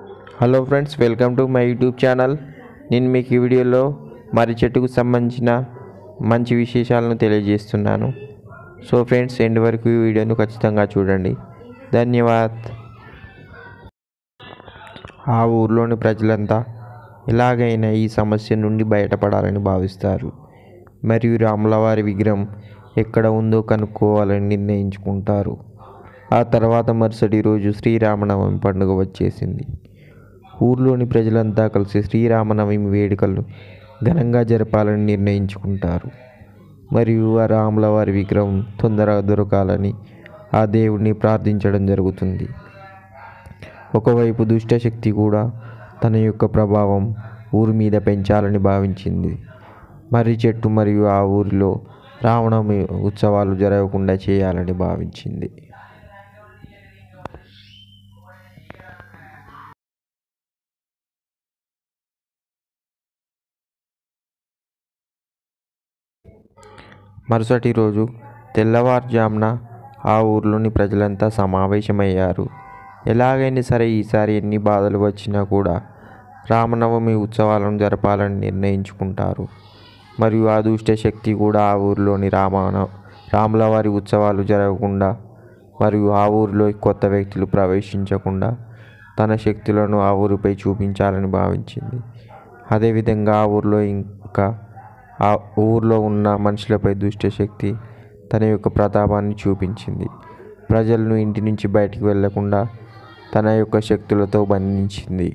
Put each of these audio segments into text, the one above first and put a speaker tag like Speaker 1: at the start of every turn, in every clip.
Speaker 1: hello friends welcome to my YouTube channel నేను మీకు ఈ వీడియోలో మర్రి చెట్టుకు సంబంధించిన మంచి విశేషాలను తెలియజేస్తున్నాను సో ఫ్రెండ్స్ ఎండ్ వరకు ఈ వీడియోను ఖచ్చితంగా చూడండి ధన్యవాద్ ఆ ఊర్లోని ప్రజలంతా ఎలాగైనా ఈ సమస్య నుండి బయటపడాలని భావిస్తారు మరియు రాములవారి విగ్రహం ఎక్కడ ఉందో కనుక్కోవాలని నిర్ణయించుకుంటారు ఆ తర్వాత మరుసటి రోజు శ్రీరామనవమి పండుగ వచ్చేసింది ఊర్లోని ప్రజలంతా కలిసి శ్రీరామనవమి వేడుకలు ఘనంగా జరపాలని నిర్ణయించుకుంటారు మరియు ఆ రాముల వారి విగ్రహం తొందరగా దొరకాలని ఆ దేవుడిని ప్రార్థించడం జరుగుతుంది ఒకవైపు దుష్టశక్తి కూడా తన యొక్క ప్రభావం ఊరి మీద పెంచాలని భావించింది మర్రి చెట్టు మరియు ఆ ఊరిలో రావణమి ఉత్సవాలు జరగకుండా చేయాలని భావించింది మరుసటి రోజు తెల్లవారుజామున ఆ ఊర్లోని ప్రజలంతా సమావేశమయ్యారు ఎలాగైనా సరే ఈసారి ఎన్ని బాధలు వచ్చినా కూడా రామనవమి ఉత్సవాలను జరపాలని నిర్ణయించుకుంటారు మరియు ఆ దుష్ట శక్తి కూడా ఆ ఊరిలోని రామన రాముల వారి ఉత్సవాలు జరగకుండా మరియు ఆ ఊరిలో కొత్త వ్యక్తులు ప్రవేశించకుండా తన శక్తులను ఆ ఊరిపై చూపించాలని భావించింది అదేవిధంగా ఆ ఊరిలో ఇంకా ఆ ఊర్లో ఉన్న మనుషులపై దుష్టశక్తి తన యొక్క ప్రతాపాన్ని చూపించింది ప్రజలను ఇంటి నుంచి బయటికి వెళ్లకుండా తన యొక్క శక్తులతో బంధించింది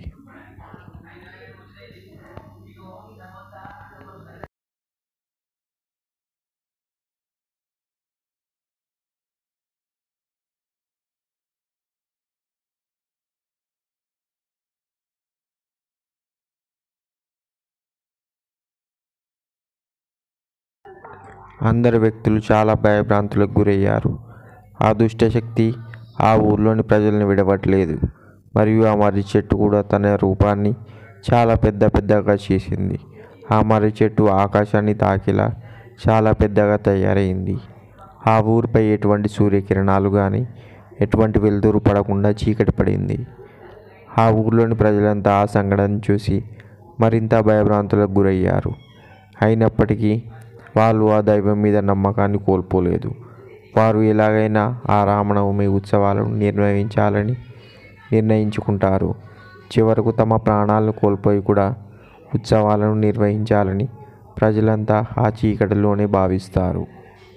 Speaker 1: అందరు వ్యక్తులు చాలా భయభ్రాంతులకు గురయ్యారు ఆ దుష్టశక్తి ఆ ఊర్లోని ప్రజల్ని విడవట్లేదు మరియు ఆ మర్రి చెట్టు కూడా తన రూపాన్ని చాలా పెద్ద పెద్దగా చేసింది ఆ మర్రి చెట్టు ఆకాశాన్ని తాకేలా చాలా పెద్దగా తయారైంది ఆ ఊరిపై ఎటువంటి సూర్యకిరణాలు కానీ ఎటువంటి వెలుతురు పడకుండా చీకటి పడింది ఆ ఊర్లోని ప్రజలంతా ఆ సంఘటన చూసి మరింత భయభ్రాంతులకు గురయ్యారు అయినప్పటికీ వాళ్ళు ఆ దైవం మీద నమ్మకాన్ని కోల్పోలేదు వారు ఎలాగైనా ఆ రామనవమి ఉత్సవాలను నిర్వహించాలని నిర్ణయించుకుంటారు చివరకు తమ ప్రాణాలను కోల్పోయి కూడా ఉత్సవాలను నిర్వహించాలని ప్రజలంతా ఆ చీకటిలోనే భావిస్తారు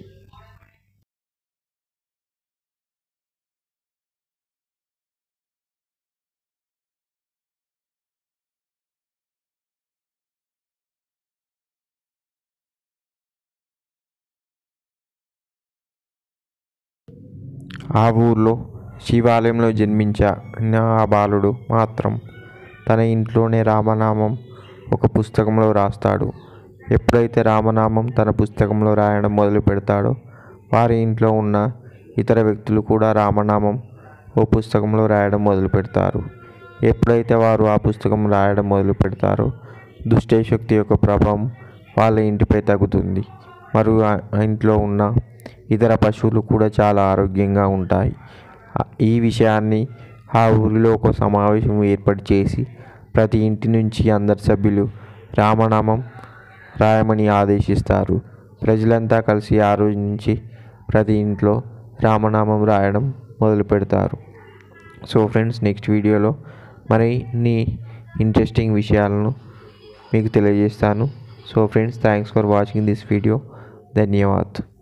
Speaker 1: ఆ ఊర్లో శివాలయంలో జన్మించిన ఆ బాలుడు మాత్రం తన ఇంట్లోనే రామనామం ఒక పుస్తకంలో రాస్తాడు ఎప్పుడైతే రామనామం తన పుస్తకంలో రాయడం మొదలు పెడతాడో వారి ఇంట్లో ఉన్న ఇతర వ్యక్తులు కూడా రామనామం ఓ పుస్తకంలో రాయడం మొదలు పెడతారు ఎప్పుడైతే వారు ఆ పుస్తకం రాయడం మొదలు పెడతారో దుష్టశక్తి యొక్క ప్రభావం వాళ్ళ ఇంటిపై తగ్గుతుంది మరియు ఆ ఇంట్లో ఉన్న ఇతర పశువులు కూడా చాలా ఆరోగ్యంగా ఉంటాయి ఈ విషయాన్ని ఆ ఊరిలో ఒక సమావేశం ఏర్పాటు చేసి ప్రతి ఇంటి నుంచి అందరి సభ్యులు రామనామం రాయమని ఆదేశిస్తారు ప్రజలంతా కలిసి ఆ రోజు నుంచి ప్రతి ఇంట్లో రామనామం రాయడం మొదలు పెడతారు సో ఫ్రెండ్స్ నెక్స్ట్ వీడియోలో మరిన్ని ఇంట్రెస్టింగ్ విషయాలను మీకు తెలియజేస్తాను so friends thanks for watching this video ధన్యవాద్